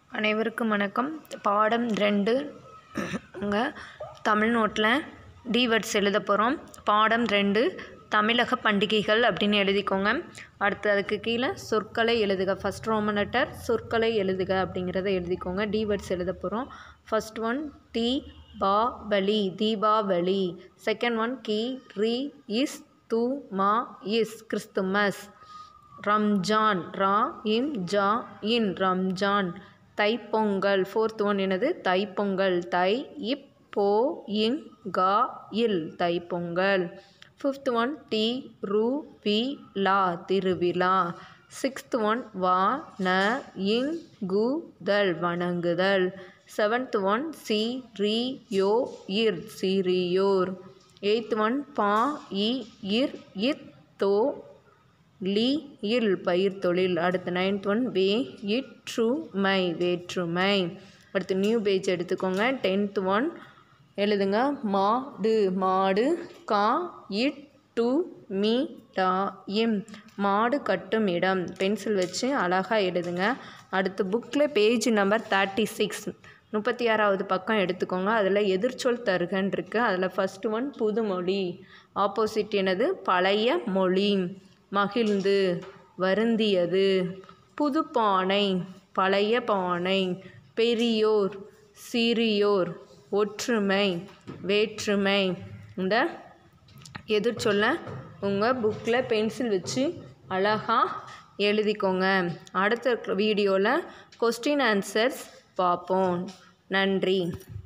அனைவருக்கும் வணக்கம் பாடம் ரெண்டு உங்கள் தமிழ் நோட்டில் டிவேர்ட்ஸ் எழுத போகிறோம் பாடம் ரெண்டு தமிழக பண்டிகைகள் அப்படின்னு எழுதிக்கோங்க அடுத்து அதுக்கு கீழே சொற்களை எழுதுக ஃபஸ்ட் ரோமன் லெட்டர் சொற்களை எழுதுக அப்படிங்கிறத எழுதிக்கோங்க டிவேர்ட்ஸ் எழுத போகிறோம் ஃபஸ்ட் ஒன் டி பா பலி தீபாவளி செகண்ட் ஒன் கி ரி இஸ் து மா இஸ் கிறிஸ்துமஸ் ரம்ஜான் ரா இம் ஜா இன் ரம்ஜான் தைப்பொங்கல் ஃபோர்த் ஒன் என்னது தைப்பொங்கல் தை இப் போ இங் கா இல் தைப்பொங்கல் ஃபிஃப்த் ஒன் டி ரு வி லா திருவிழா சிக்ஸ்த் ஒன் வா ந இங் கு தல் வணங்குதல் செவன்த் ஒன் சி ரி யோ இர் சிறியோர் எயித் ஒன் பா இ இர் இத் தோ லி இல் பயிர் தொழில் அடுத்து நைன்த் ஒன் வே இற்றுமை வேற்றுமை அடுத்து நியூ பேஜ் எடுத்துக்கோங்க டென்த் ஒன் எழுதுங்க மாடு மாடு கா இட் டு மீ டா இம் மாடு கட்டும் இடம் பென்சில் வச்சு அழகாக எழுதுங்க அடுத்து புக்கில் பேஜ் நம்பர் தேர்ட்டி சிக்ஸ் முப்பத்தி ஆறாவது பக்கம் எடுத்துக்கோங்க அதில் எதிர்ச்சொல் தருகன் இருக்குது அதில் ஃபஸ்ட்டு ஒன் புதுமொழி ஆப்போசிட் என்னது பழைய மொழி மகிழ்ந்து வருந்தியது புதுப்பானை பழைய பானை பெரியோர் சிறியோர் ஒற்றுமை வேற்றுமை இந்த எதிர்ச்சொல்ல உங்கள் புக்கில் பென்சில் வச்சு அழகாக எழுதிக்கோங்க அடுத்த வீடியோவில் கொஸ்டின் ஆன்சர்ஸ் பார்ப்போம் நன்றி